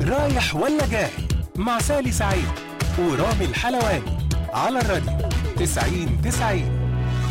رايح ولا جاي مع سالي سعيد ورامي الحلواني على الراديو 90 90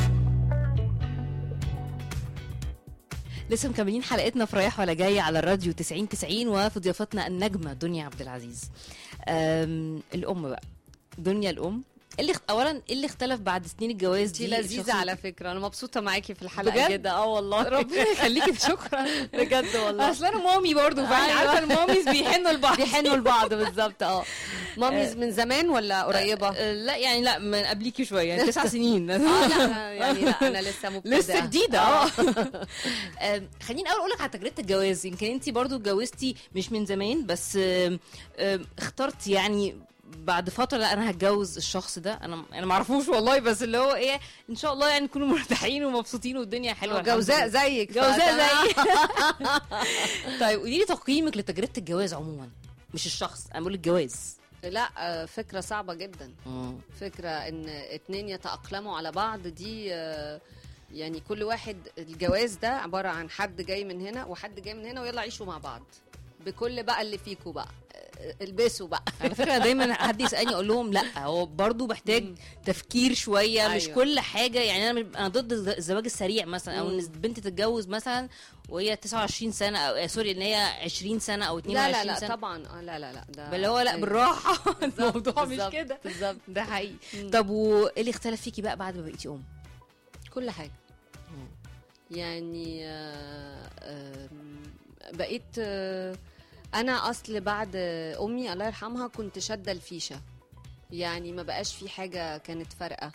لسه مكملين حلقتنا في رايح ولا جاي على الراديو 90 90 وفي ضيافتنا النجمه دنيا عبد العزيز أم، الام بقى دنيا الام إيه اللي اخت- اولا ايه اللي اختلف بعد سنين الجواز انتي دي لذيذة شخصيتك؟ على فكرة أنا مبسوطة معاكي في الحلقة بجد؟ جدا اه والله ربنا يخليكي شكرا بجد والله اصل انا مامي برضه فاحنا أيوة. عارفه الماميز بيحنوا لبعض بيحنوا لبعض بالظبط اه ماميز من زمان ولا قريبة؟ أه، لا يعني لا من قبليكي شويه يعني تسع سنين اه لا يعني لا أنا لسه مبتدئة لسه جديدة اه آم، خليني اول اقول لك على تجربه الجواز يمكن انت برضو اتجوزتي مش من زمان بس آم، آم، اخترتي يعني بعد فتره لا انا هتجوز الشخص ده انا انا ما اعرفوش والله بس اللي هو ايه ان شاء الله يعني نكونوا مرتاحين ومبسوطين والدنيا حلوه الحمد جوزاء لله. زيك جوزاء فتمام. زي طيب قولي لي تقييمك لتجربه الجواز عموما مش الشخص انا بقول الجواز لا آه، فكرة صعبة جدا فكرة ان اتنين يتأقلموا على بعض دي آه، يعني كل واحد الجواز ده عبارة عن حد جاي من هنا وحد جاي من هنا ويلا عيشوا مع بعض بكل بقى اللي فيكوا بقى آه، البسوا بقى على فكره دايما حد يسالني اقول لهم لا هو برضو محتاج تفكير شويه مش أيوة. كل حاجه يعني انا انا ضد الز- الزواج السريع مثلا او ان مم. البنت تتجوز مثلا وهي 29 سنه او آه، سوري ان هي 20 سنه او 22 لا لا لا سنه طبعا اه لا لا لا ده اللي هو لا أيوة. بالراحه الموضوع مش بالظبط، كده بالظبط ده حقيقي مم. طب وايه اللي اختلف فيكي بقى بعد ما بقيتي ام كل حاجة يعني آه، آم، بقيت آه، أنا أصل بعد أمي الله يرحمها كنت شادة الفيشة يعني ما بقاش في حاجة كانت فارقة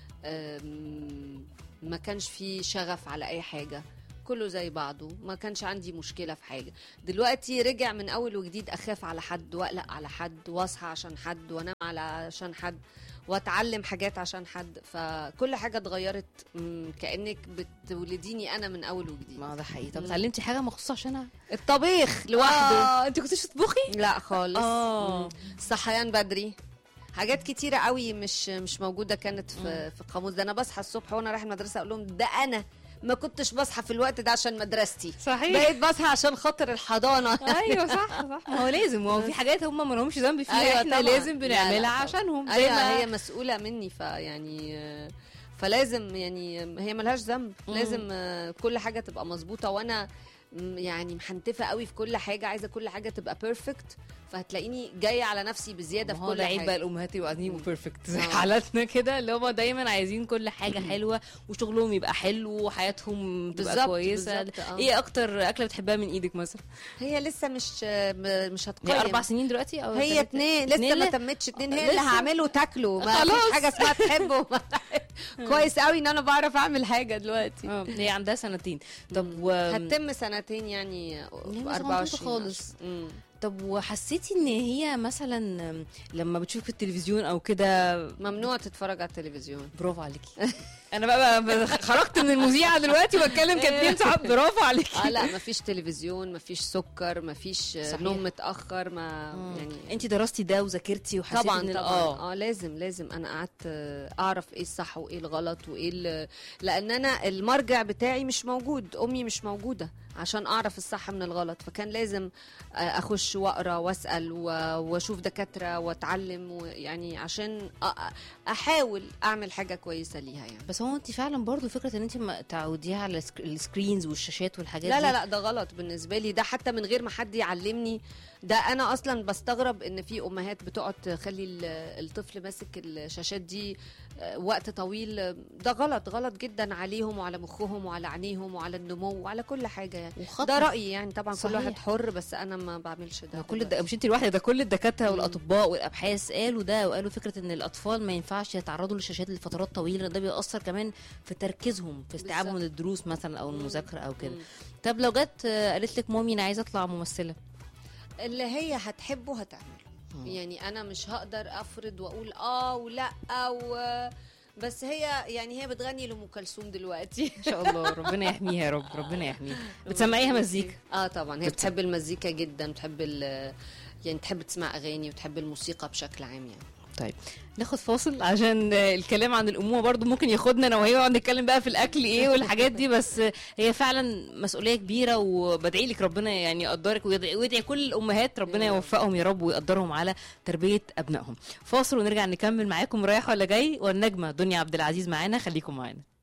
آم، ما كانش في شغف على أي حاجة كله زي بعضه ما كانش عندي مشكلة في حاجة دلوقتي رجع من أول وجديد أخاف على حد وأقلق على حد وأصحى عشان حد وأنام على عشان حد واتعلم حاجات عشان حد فكل حاجه اتغيرت مم، كانك بتولديني انا من اول وجديد ما ده حقيقي طب مم. اتعلمتي حاجه مخصوصه عشانها الطبيخ لوحده اه انت كنتيش تطبخي لا خالص آه. مم. الصحيان بدري حاجات كتيرة قوي مش مش موجودة كانت في في القاموس ده أنا بصحى الصبح وأنا رايح المدرسة أقول لهم ده أنا ما كنتش بصحى في الوقت ده عشان مدرستي صحيح بقيت بصحى عشان خاطر الحضانة ايوه صح صح ما هو لازم ما هو في حاجات هم ما لهمش ذنب فيها أيوة احنا طبعاً. لازم لا، لا، بنعملها طبعاً. عشانهم زي ايوه ما هي مسؤوله مني فيعني آه، فلازم يعني هي ملهاش ذنب مم. لازم آه، كل حاجه تبقى مظبوطه وانا م- يعني محنتفه قوي في كل حاجه عايزه كل حاجه تبقى بيرفكت فهتلاقيني جايه على نفسي بزياده ما في هو كل ده عيب بقى حاجه الامهات يبقوا قاعدين بيرفكت زي آه. حالاتنا كده اللي هم دايما عايزين كل حاجه حلوه وشغلهم يبقى حلو وحياتهم تبقى بالظبط، كويسه بالظبط، آه. ايه اكتر اكله بتحبها من ايدك مثلا هي لسه مش آه، م- مش هي هتقيم اربع سنين دلوقتي او هي تلاتة؟ اتنين لسه ما لسه؟ تمتش اتنين هي لسه؟ اللي هعمله تاكله ما خلاص. فيش حاجه اسمها تحبه وما تحب. كويس قوي ان انا بعرف اعمل حاجه دلوقتي اه هي عندها سنتين طب و... هتتم سنتين يعني صغنطوطة 24 خالص. مم. طب وحسيتي ان هي مثلا لما بتشوف في التلفزيون او كده ممنوع تتفرج على التلفزيون برافو عليكي انا بقى, بقى خرجت من المذيعه دلوقتي واتكلم كاتبين صحاب برافو عليكي اه لا مفيش تلفزيون مفيش سكر مفيش صحيح. نوم متاخر ما يعني يعني انت درستي ده وذاكرتي وحسيتي طبعا ان طبعا اه اه لازم لازم انا قعدت آه، اعرف ايه الصح وايه الغلط وايه ال- لان انا المرجع بتاعي مش موجود امي مش موجوده عشان اعرف الصح من الغلط فكان لازم آه، اخش واقرا واسال و- واشوف دكاتره واتعلم ويعني عشان أ- احاول اعمل حاجه كويسه ليها يعني بس هو انت فعلا برضو فكره ان انت ما تعوديها على السك- السكرينز والشاشات والحاجات لا دي لا لا ده غلط بالنسبه لي ده حتى من غير ما حد يعلمني ده انا اصلا بستغرب ان في امهات بتقعد تخلي ال- الطفل ماسك الشاشات دي آه، وقت طويل آه، ده غلط غلط جدا عليهم وعلى مخهم وعلى عينيهم وعلى النمو وعلى كل حاجه يعني وخطر. ده رايي يعني طبعا صحيح. كل واحد حر بس انا ما بعملش ده ده كل الد... دلوقتي. مش انت لوحدك ده كل الدكاتره والاطباء والابحاث قالوا ده وقالوا فكره ان الاطفال ما ينفعش يتعرضوا للشاشات لفترات طويله لأن ده بيأثر كمان في تركيزهم في استيعابهم بالظبط. للدروس مثلا او المذاكره او كده مم. طب لو جت آه، قالت لك مامي انا عايزه اطلع ممثله اللي هي هتحبه هتعمله مم. يعني انا مش هقدر افرض واقول اه ولا و بس هي يعني هي بتغني لام كلثوم دلوقتي ان شاء الله ربنا يحميها يا رب ربنا يحميها بتسمعيها مزيكا اه طبعا هي بت- بتحب المزيكا جدا بتحب ال يعني تحب تسمع اغاني وتحب الموسيقى بشكل عام يعني طيب ناخد فاصل عشان آه، الكلام عن الامومه برضو ممكن ياخدنا انا وهي ونقعد نتكلم بقى في الاكل ايه والحاجات دي بس آه، هي فعلا مسؤوليه كبيره وبدعي لك ربنا يعني يقدرك ويدعي ويدعي كل الامهات ربنا يا رب. يوفقهم يا رب ويقدرهم على تربيه ابنائهم فاصل ونرجع نكمل معاكم رايح ولا جاي والنجمه دنيا عبد العزيز معانا خليكم معانا